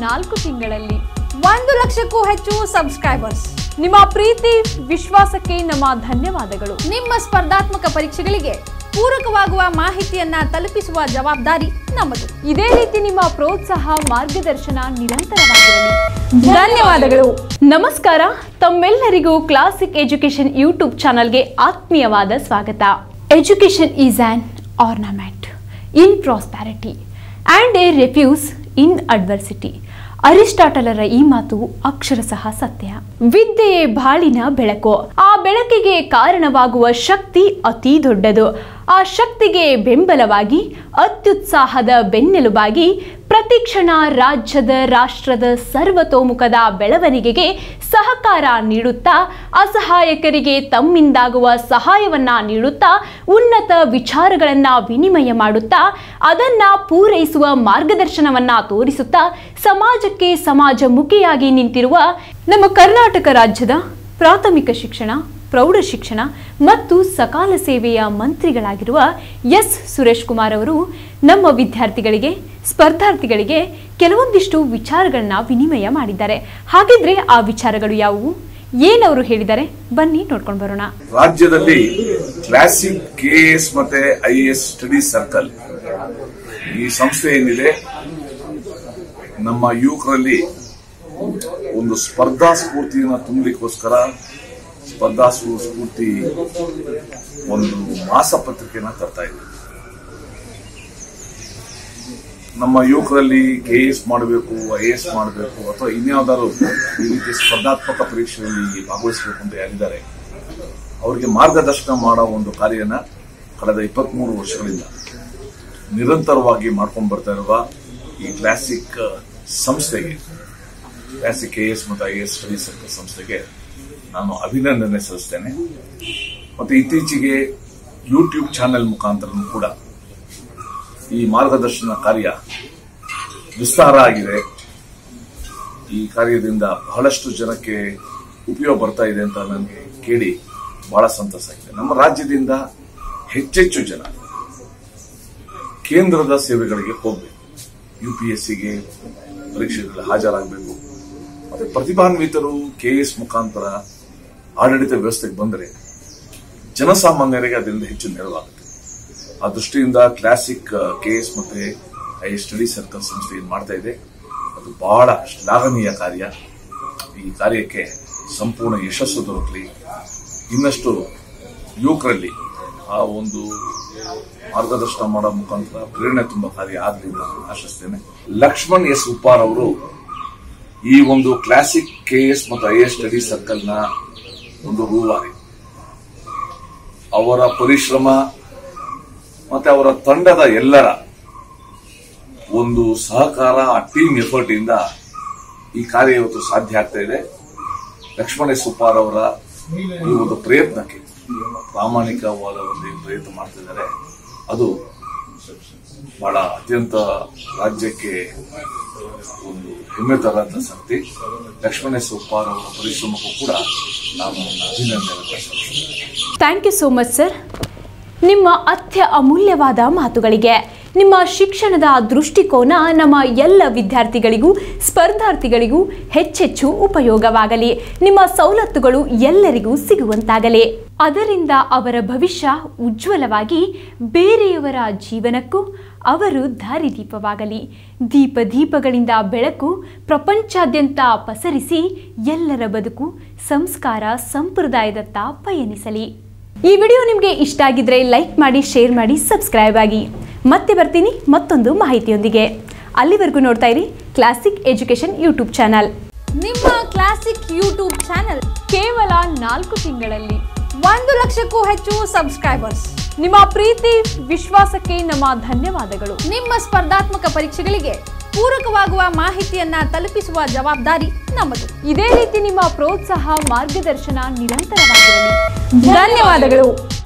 ನಾಲ್ಕು ತಿಂಗಳಲ್ಲಿ ಒಂದು ಲಕ್ಷಕ್ಕೂ ಹೆಚ್ಚು ಸಬ್ಸ್ಕ್ರೈಬರ್ಸ್ ನಿಮ್ಮ ಪ್ರೀತಿ ವಿಶ್ವಾಸಕ್ಕೆ ನಮ್ಮ ಧನ್ಯವಾದಗಳು ನಿಮ್ಮ ಸ್ಪರ್ಧಾತ್ಮಕ ಪರೀಕ್ಷೆಗಳಿಗೆ ಪೂರಕವಾಗುವ ಮಾಹಿತಿಯನ್ನ ತಲುಪಿಸುವ ಜವಾಬ್ದಾರಿ ನಮ್ಮದು ಇದೇ ರೀತಿ ನಿಮ್ಮ ಪ್ರೋತ್ಸಾಹ ಮಾರ್ಗದರ್ಶನ ನಿರಂತರವಾಗಿರಲಿ ಧನ್ಯವಾದಗಳು. ನಮಸ್ಕಾರ ತಮ್ಮೆಲ್ಲರಿಗೂ ಕ್ಲಾಸಿಕ್ ಎಜುಕೇಶನ್ ಯೂಟ್ಯೂಬ್ ಚಾನಲ್ಗೆ ಆತ್ಮೀಯವಾದ ಸ್ವಾಗತ education is an ornament in prosperity and a refuge in adversity ಅರಿಸ್ಟಾಟಲರ ಈ ಮಾತು ಅಕ್ಷರಶಃ ಸತ್ಯ ವಿದ್ಯೆಯೇ ಬಾಳಿನ ಬೆಳಕು ಆ ಬೆಳಕಿಗೆ ಕಾರಣವಾಗುವ ಶಕ್ತಿ ಅತಿ ದೊಡ್ಡದು ಆ ಶಕ್ತಿಗೆ ಬೆಂಬಲವಾಗಿ ಅತ್ಯುತ್ಸಾಹದ ಬೆನ್ನೆಲುಬಾಗಿ ಪ್ರತಿಕ್ಷಣ ರಾಜ್ಯದ ರಾಷ್ಟ್ರದ ಸರ್ವತೋಮುಖದ ಬೆಳವಣಿಗೆಗೆ ಸಹಕಾರ ನೀಡುತ್ತಾ ಅಸಹಾಯಕರಿಗೆ ತಮ್ಮಿಂದಾಗುವ ಸಹಾಯವನ್ನ ನೀಡುತ್ತಾ ಉನ್ನತ ವಿಚಾರಗಳನ್ನ ವಿನಿಮಯ ಮಾಡುತ್ತಾ ಅದನ್ನ ಪೂರೈಸುವ ಮಾರ್ಗದರ್ಶನವನ್ನ ತೋರಿಸುತ್ತಾ ಸಮಾಜಕ್ಕೆ ಸಮಾಜಮುಖಿಯಾಗಿ ನಿಂತಿರುವ ನಮ್ಮ ಕರ್ನಾಟಕ ರಾಜ್ಯದ ಪ್ರಾಥಮಿಕ ಶಿಕ್ಷಣ ಪ್ರೌಢ ಶಿಕ್ಷಣ ಮತ್ತು ಸಕಾಲ ಸೇವೆಯ ಮಂತ್ರಿಗಳಾಗಿರುವ ಎಸ್ ಸುರೇಶ್ ಕುಮಾರ್ ಅವರು ನಮ್ಮ ವಿದ್ಯಾರ್ಥಿಗಳಿಗೆ ಸ್ಪರ್ಧಾರ್ಥಿಗಳಿಗೆ ಕೆಲವೊಂದಿಷ್ಟು ವಿಚಾರಗಳನ್ನ ವಿನಿಮಯ ಮಾಡಿದ್ದಾರೆ ಹಾಗಿದ್ರೆ ಆ ವಿಚಾರಗಳು ಯಾವುವು ಏನವರು ಹೇಳಿದ್ದಾರೆ ಬನ್ನಿ ನೋಡ್ಕೊಂಡು ಬರೋಣ ರಾಜ್ಯದಲ್ಲಿ ಕ್ಲಾಸಿಕ್ ಕೆಎಎಸ್ ಮತ್ತೆ ಐಎಎಸ್ ಸ್ಟಡಿ ಸರ್ಕಲ್ ಈ ಸಂಸ್ಥೆ ಏನಿದೆ ನಮ್ಮ ಯುವಕರಲ್ಲಿ ಒಂದು ಸ್ಪರ್ಧಾ ಸ್ಫೂರ್ತಿಯನ್ನು ತುಂಬಲಿಕ್ಕೋಸ್ಕರ ಸ್ಪರ್ಧಾ ಸ್ಫೂ- ಸ್ಫೂರ್ತಿ ಒಂದು ಮಾಸಪತ್ರಿಕೆಯನ್ನ ತರ್ತಾ ಇದೆ ನಮ್ಮ ಯುವಕರಲ್ಲಿ ಕೆ ಎಸ್ ಮಾಡಬೇಕು ಐ ಎಸ್ ಮಾಡಬೇಕು ಅಥವಾ ಇನ್ಯಾವುದಾದ್ರು ಈ ರೀತಿ ಸ್ಪರ್ಧಾತ್ಮಕ ಪರೀಕ್ಷೆಯಲ್ಲಿ ಭಾಗವಹಿಸಬೇಕು ಅಂತ ಯಾರಿದ್ದಾರೆ ಅವರಿಗೆ ಮಾರ್ಗದರ್ಶನ ಮಾಡೋ ಒಂದು ಕಾರ್ಯನ ಕಳೆದ ಇಪ್ಪತ್ಮೂರು ವರ್ಷಗಳಿಂದ ನಿರಂತರವಾಗಿ ಮಾಡ್ಕೊಂಡು ಬರ್ತಾ ಇರುವ ಈ ಕ್ಲಾಸಿಕ್ ಸಂಸ್ಥೆಗೆ ಕ್ಲಾಸಿಕ್ ಕೆ ಎಸ್ ಮತ್ತು ಐ ಎಸ್ ಸ್ಟಡಿ ಸರ್ಕಲ್ ಸಂಸ್ಥೆಗೆ ನಾನು ಅಭಿನಂದನೆ ಸಲ್ಲಿಸ್ತೇನೆ ಮತ್ತು ಇತ್ತೀಚೆಗೆ ಯೂಟ್ಯೂಬ್ ಚಾನೆಲ್ ಮುಖಾಂತರ ಕೂಡ ಈ ಮಾರ್ಗದರ್ಶನ ಕಾರ್ಯ ವಿಸ್ತಾರ ಆಗಿದೆ ಈ ಕಾರ್ಯದಿಂದ ಬಹಳಷ್ಟು ಜನಕ್ಕೆ ಉಪಯೋಗ ಬರ್ತಾ ಇದೆ ಅಂತ ನನಗೆ ಕೇಳಿ ಬಹಳ ಸಂತಸ ಆಗಿದೆ ನಮ್ಮ ರಾಜ್ಯದಿಂದ ಹೆಚ್ಚೆಚ್ಚು ಜನ ಕೇಂದ್ರದ ಸೇವೆಗಳಿಗೆ ಹೋಗಬೇಕು ಯು ಪಿ ಎಸ್ ಸಿಗೆ ಪರೀಕ್ಷೆಗಳಲ್ಲಿ ಹಾಜರಾಗಬೇಕು ಮತ್ತೆ ಪ್ರತಿಭಾನ್ವಿತರು ಕೆಎಸ್ ಮುಖಾಂತರ ಆಡಳಿತ ವ್ಯವಸ್ಥೆಗೆ ಬಂದರೆ ಜನಸಾಮಾನ್ಯರಿಗೆ ಅದರಿಂದ ಹೆಚ್ಚು ನೆರವಾಗುತ್ತೆ ಆ ದೃಷ್ಟಿಯಿಂದ ಕ್ಲಾಸಿಕ್ ಕೆಎಸ್ ಮತ್ತೆ ಐ ಸ್ಟಡಿ ಸರ್ಕಲ್ ಸಂಸ್ಥೆ ಏನ್ ಮಾಡ್ತಾ ಇದೆ ಅದು ಬಹಳ ಶ್ಲಾಘನೀಯ ಕಾರ್ಯ ಈ ಕಾರ್ಯಕ್ಕೆ ಸಂಪೂರ್ಣ ಯಶಸ್ಸು ದೊರಕಲಿ ಇನ್ನಷ್ಟು ಯುವಕರಲ್ಲಿ ಆ ಒಂದು ಮಾರ್ಗದರ್ಶನ ಮಾಡೋ ಮುಖಾಂತರ ಪ್ರೇರಣೆ ತುಂಬ ಕಾರ್ಯ ಆಗಲಿ ಅಂತ ನಾನು ಆಶಿಸ್ತೇನೆ ಲಕ್ಷ್ಮಣ್ ಎಸ್ ಉಪ್ಪಾರ್ ಅವರು ಈ ಒಂದು ಕ್ಲಾಸಿಕ್ ಕೆಎಸ್ ಮತ್ತು ಐ ಎಸ್ ಸ್ಟಡಿ ಸರ್ಕಲ್ನ ಒಂದು ರೂವಾರಿ ಅವರ ಪರಿಶ್ರಮ ಮತ್ತೆ ಅವರ ತಂಡದ ಎಲ್ಲರ ಒಂದು ಸಹಕಾರ ಆ ಟೀಮ್ ಎಫರ್ಟ್ ಇಂದ ಈ ಕಾರ್ಯ ಇವತ್ತು ಸಾಧ್ಯ ಆಗ್ತಾ ಇದೆ ಲಕ್ಷ್ಮಣ ಸುಪಾರ್ ಅವರ ಈ ಒಂದು ಪ್ರಯತ್ನಕ್ಕೆ ಪ್ರಾಮಾಣಿಕವಾದ ಒಂದು ಏನ್ ಪ್ರಯತ್ನ ಮಾಡ್ತಿದ್ದಾರೆ ಅದು ಬಹಳ ಅತ್ಯಂತ ರಾಜ್ಯಕ್ಕೆ ಒಂದು ಹೆಮ್ಮೆ ತರಂತ ಸಂಗತಿ ಲಕ್ಷ್ಮಣ ಸುಪಾರ್ ಅವರ ಪರಿಶ್ರಮಕ್ಕೂ ಕೂಡ ನಾನು ನನ್ನ ಅಭಿನಂದನೆ ಸಲ್ಲಿಸ್ತೇನೆ thank you so much sir ನಿಮ್ಮ ಅತ್ಯ ಅಮೂಲ್ಯವಾದ ಮಾತುಗಳಿಗೆ ನಿಮ್ಮ ಶಿಕ್ಷಣದ ದೃಷ್ಟಿಕೋನ ನಮ್ಮ ಎಲ್ಲ ವಿದ್ಯಾರ್ಥಿಗಳಿಗೂ ಸ್ಪರ್ಧಾರ್ಥಿಗಳಿಗೂ ಹೆಚ್ಚೆಚ್ಚು ಉಪಯೋಗವಾಗಲಿ ನಿಮ್ಮ ಸವಲತ್ತುಗಳು ಎಲ್ಲರಿಗೂ ಸಿಗುವಂತಾಗಲಿ ಅದರಿಂದ ಅವರ ಭವಿಷ್ಯ ಉಜ್ವಲವಾಗಿ ಬೇರೆಯವರ ಜೀವನಕ್ಕೂ ಅವರು ದಾರಿದೀಪವಾಗಲಿ ದೀಪ ದೀಪಗಳಿಂದ ಬೆಳಕು ಪ್ರಪಂಚಾದ್ಯಂತ ಪಸರಿಸಿ ಎಲ್ಲರ ಬದುಕು ಸಂಸ್ಕಾರ ಸಂಪ್ರದಾಯದತ್ತ ಪಯಣಿಸಲಿ ಈ ವಿಡಿಯೋ ನಿಮಗೆ ಇಷ್ಟ ಆಗಿದ್ರೆ ಲೈಕ್ ಮಾಡಿ ಶೇರ್ ಮಾಡಿ ಸಬ್ಸ್ಕ್ರೈಬ್ ಆಗಿ ಮತ್ತೆ ಬರ್ತೀನಿ ಮತ್ತೊಂದು ಮಾಹಿತಿಯೊಂದಿಗೆ ಅಲ್ಲಿವರೆಗೂ ನೋಡ್ತಾ ಇರಿ ಕ್ಲಾಸಿಕ್ ಎಜುಕೇಶನ್ ಯೂಟ್ಯೂಬ್ ಚಾನಲ್ ನಿಮ್ಮ ಕ್ಲಾಸಿಕ್ ಯೂಟ್ಯೂಬ್ ಚಾನೆಲ್ ಕೇವಲ ನಾಲ್ಕು ತಿಂಗಳಲ್ಲಿ ಒಂದು ಲಕ್ಷಕ್ಕೂ ಹೆಚ್ಚು ಸಬ್ಸ್ಕ್ರೈಬರ್ಸ್ ನಿಮ್ಮ ಪ್ರೀತಿ ವಿಶ್ವಾಸಕ್ಕೆ ನಮ್ಮ ಧನ್ಯವಾದಗಳು ನಿಮ್ಮ ಸ್ಪರ್ಧಾತ್ಮಕ ಪರೀಕ್ಷೆಗಳಿಗೆ ಪೂರಕವಾಗುವ ಮಾಹಿತಿಯನ್ನ ತಲುಪಿಸುವ ಜವಾಬ್ದಾರಿ ನಮ್ಮದು ಇದೇ ರೀತಿ ನಿಮ್ಮ ಪ್ರೋತ್ಸಾಹ ಮಾರ್ಗದರ್ಶನ ನಿರಂತರವಾಗಿರಲಿ ಧನ್ಯವಾದಗಳು